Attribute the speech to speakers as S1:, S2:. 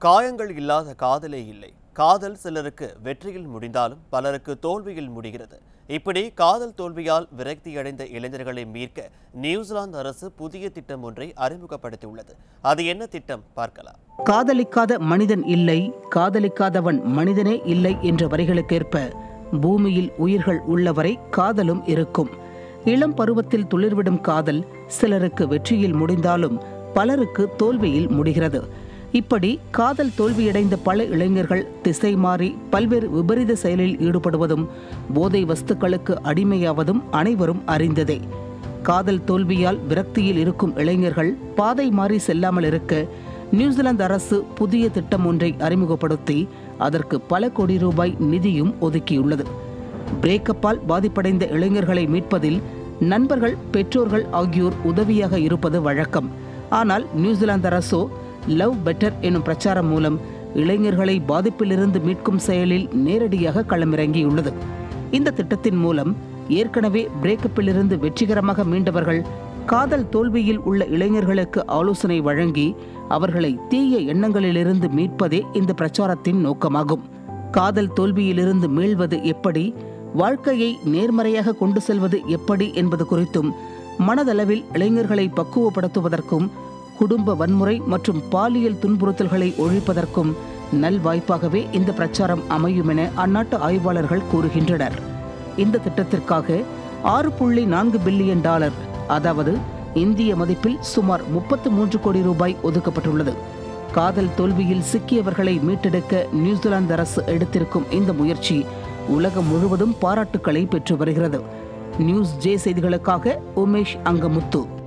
S1: காயங்கள் இல்லாத காதலே இல்லை காதல் சிலருக்கு வெற்றியில் முடிந்தாலும் பலருக்கு தோல்வியில் முடிகிறது இப்படி காதல் தோல்வியால் விரக்தியடைந்த இளைஞர்களை மீட்க நியூசிலாந்து அரசு புதிய திட்டம் ஒன்றை அறிமுகப்படுத்தியுள்ளது அது என்ன திட்டம் பார்க்கலாம்
S2: காதலிக்காத மனிதன் இல்லை காதலிக்காதவன் மனிதனே இல்லை என்ற வரிகளுக்கேற்ப பூமியில் உயிர்கள் உள்ளவரை காதலும் இருக்கும் இளம் பருவத்தில் துளிர்விடும் காதல் சிலருக்கு வெற்றியில் முடிந்தாலும் பலருக்கு தோல்வியில் முடிகிறது இப்படி காதல் தோல்வியடைந்த பல இளைஞர்கள் திசை மாறி பல்வேறு விபரீத செயலில் ஈடுபடுவதும் போதை வஸ்துக்களுக்கு அடிமையாவதும் அனைவரும் அறிந்ததே காதல் தோல்வியால் விரக்தியில் இருக்கும் இளைஞர்கள் பாதை மாறி செல்லாமல் இருக்க நியூசிலாந்து அரசு புதிய திட்டம் ஒன்றை அறிமுகப்படுத்தி அதற்கு பல கோடி ரூபாய் நிதியும் ஒதுக்கியுள்ளது பிரேக்கப்பால் பாதிப்படைந்த இளைஞர்களை மீட்பதில் நண்பர்கள் பெற்றோர்கள் ஆகியோர் உதவியாக இருப்பது வழக்கம் ஆனால் நியூசிலாந்து அரசோ லவ் பெட்டர் எனும் பிரச்சாரம் மூலம் இளைஞர்களை பாதிப்பிலிருந்து மீட்கும் செயலில் நேரடியாக களமிறங்கியுள்ளது இந்த திட்டத்தின் மூலம் ஏற்கனவே பிரேக்கப்பிலிருந்து வெற்றிகரமாக மீண்டவர்கள் காதல் தோல்வியில் உள்ள இளைஞர்களுக்கு ஆலோசனை வழங்கி அவர்களை தீய எண்ணங்களிலிருந்து மீட்பதே இந்த பிரச்சாரத்தின் நோக்கமாகும் காதல் தோல்வியிலிருந்து மீள்வது எப்படி வாழ்க்கையை நேர்மறையாக கொண்டு செல்வது எப்படி என்பது குறித்தும் மனதளவில் இளைஞர்களை பக்குவப்படுத்துவதற்கும் குடும்ப வன்முறை மற்றும் பாலியல் துன்புறுத்தல்களை ஒழிப்பதற்கும் நல்வாய்ப்பாகவே இந்த பிரச்சாரம் அமையும் என அந்நாட்டு ஆய்வாளர்கள் கூறுகின்றனர் இந்த திட்டத்திற்காக ஆறு புள்ளி நான்கு பில்லியன் டாலர் அதாவது இந்திய மதிப்பில் சுமார் முப்பத்து மூன்று கோடி ரூபாய் ஒதுக்கப்பட்டுள்ளது காதல் தோல்வியில் சிக்கியவர்களை மீட்டெடுக்க நியூசிலாந்து அரசு எடுத்திருக்கும் இந்த முயற்சி உலகம் முழுவதும் பாராட்டுக்களை பெற்று வருகிறது நியூஸ் ஜே செய்திகளுக்காக உமேஷ் அங்கமுத்து